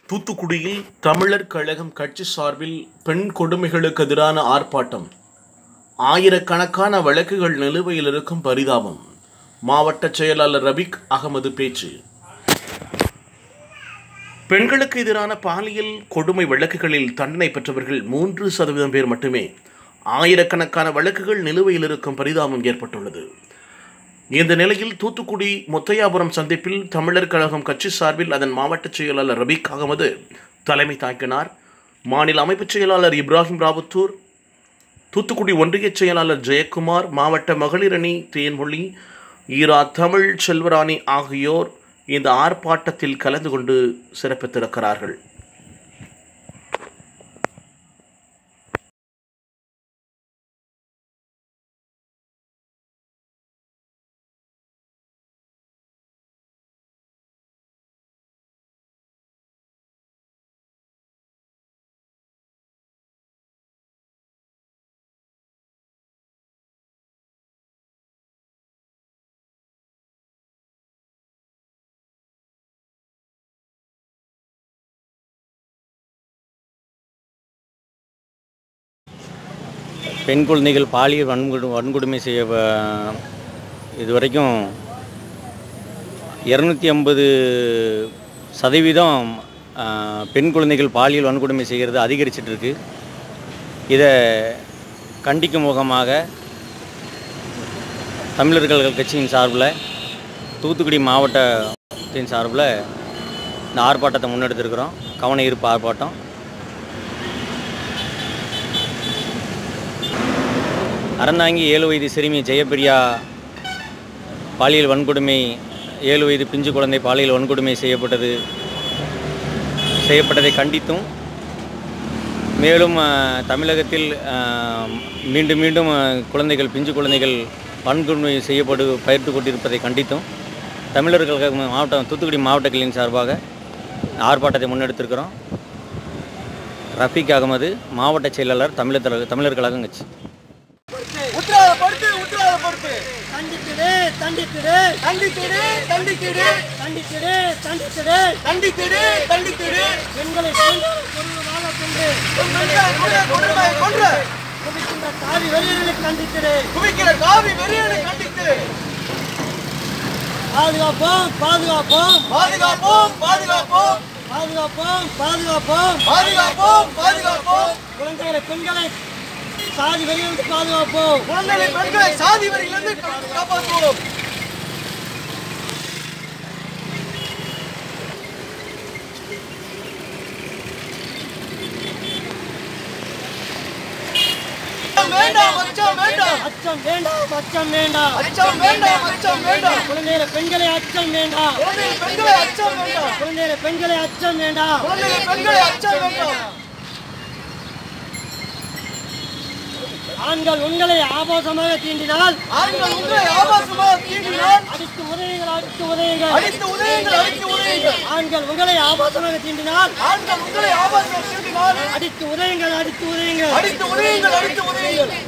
தூத்துக்குடியில் தமிழர் கழகம் கட்சி சார்பில் பெண் கொடுமைகளுக்கு எதிரான ஆர்ப்பாட்டம் ஆயிரக்கணக்கான வழக்குகள் நிலுவையில் இருக்கும் பரிதாபம் மாவட்ட செயலாளர் ரபிக் அகமது பேச்சு பெண்களுக்கு எதிரான பாலியல் கொடுமை வழக்குகளில் தண்டனை பெற்றவர்கள் மூன்று சதவீதம் பேர் மட்டுமே ஆயிரக்கணக்கான வழக்குகள் நிலுவையில் இருக்கும் பரிதாபம் ஏற்பட்டுள்ளது இந்த நிலையில் தூத்துக்குடி முத்தையாபுரம் சந்திப்பில் தமிழர் கழகம் கட்சி சார்பில் அதன் மாவட்ட செயலாளர் ரபீக் அகமது தலைமை தாங்கினார் மாநில அமைப்புச் செயலாளர் இப்ராஹிம் ராவுத்தூர் தூத்துக்குடி ஒன்றிய செயலாளர் ஜெயக்குமார் மாவட்ட மகளிர் அணி தேன்மொழி ஈரா தமிழ் செல்வராணி ஆகியோர் இந்த ஆர்ப்பாட்டத்தில் கலந்து கொண்டு சிறப்பித்திருக்கிறார்கள் பெண் குழந்தைகள் பாலியல் வன்கொடு வன்கொடுமை செய்ய வ- இதுவரைக்கும் இரநூத்தி ஐம்பது சதவீதம் ஆ, பெண் குழந்தைகள் பாலியல் வன்கொடுமை செய்கிறது அதிகரிச்சிட்டு இருக்கு இதை கண்டிக்கும் முகமாக தமிழர்கள் கட்சியின் சார்பில் தூத்துக்குடி மாவட்டத்தின் சார்பில் இந்த ஆர்ப்பாட்டத்தை முன்னெடுத்திருக்கிறோம் கவன ஈர்ப்பு ஆர்ப்பாட்டம் அறந்தாங்கி ஏழு வயது சிறுமி ஜெயபிரியா பாலியல் வன்கொடுமை ஏழு வயது பிஞ்சு குழந்தை பாலியல் வன்கொடுமை செய்யப்பட்டது செய்யப்பட்டதை கண்டித்தும் மேலும் அஹ், தமிழகத்தில் அஹ், மீண்டும் மீண்டும் அஹ், குழந்தைகள் பிஞ்சு குழந்தைகள் வன்கொடுமை செய்யப்படு பயிர்த்து கொண்டிருப்பதை கண்டித்தும் தமிழர்கள் கழக மாவட்டம் தூத்துக்குடி மாவட்ட கிளையின் சார்பாக ஆர்ப்பாட்டத்தை முன்னெடுத்திருக்கிறோம் ரஃபீக் அகமது மாவட்ட செயலாளர் தமிழர் தல- தமிழர் கழகம் கட்சி உத்தரவாதப்படுத்து உத்தரவாதப்படுத்து தண்டித்திடு தண்டித்திடு தண்டித்திடு தண்டித்திடு தண்டித்திடு தண்டித்திடு தண்டித்திடு தண்டித்திடு பெண்களை பொருளாக கொண்டு பெண்களை கொன்ற கொடுமை கொன்ற குவிக்கின்ற தாவி வெளியிலே கண்டித்திடு குவிக்கிற காவி வெறியனை கண்டித்து பாதுகாப்போம் பாதுகாப்போம் பாதுகாப்போம் பாதுகாப்போம் பாதுகாப்போம் பாதுகாப்போம் பாதுகாப்போம் பாதுகாப்போம் குழந்தைகளை பெண்களை சாதி வெளியிலிருந்து பாதுகாப்போம் குழந்தைகளை பெண்களை சாதி வரியிலிருந்து கா- காப்பாற்றுவோம் அச்சம் வேண்டாம் அச்சம் வேண்டாம் அச்சம் வேண்டாம் அச்சம் வேண்டாம் அச்சம் வேண்டாம் அச்சம் வேண்டாம் குழந்தைகளை பெண்களை அச்சம் வேண்டாம் குழந்தைகளை பெண்களை அச்சம் வேண்டாம் குழந்தைகளை பெண்களை அச்சம் வேண்டாம் குழந்தைகளை பெண்களை அச்சம் வேண்டாம் ஆண்கள் உங்களை ஆபாசமாக தீண்டினால் ஆண்கள் உங்களை ஆபாசமாக தீண்டினால் அடித்து உதயுங்கள் அடித்து உதயுங்கள் அடித்து உதயுங்கள் அடித்து உதயுங்கள் ஆண்கள் உங்களை ஆபாசமாக தீண்டினால் ஆண்கள் உங்களை ஆபாசமாக தீண்டினால் அடித்து உதயுங்கள் அடித்து உதயுங்கள் அடித்து உதயுங்கள் அடித்து உதயுங்கள்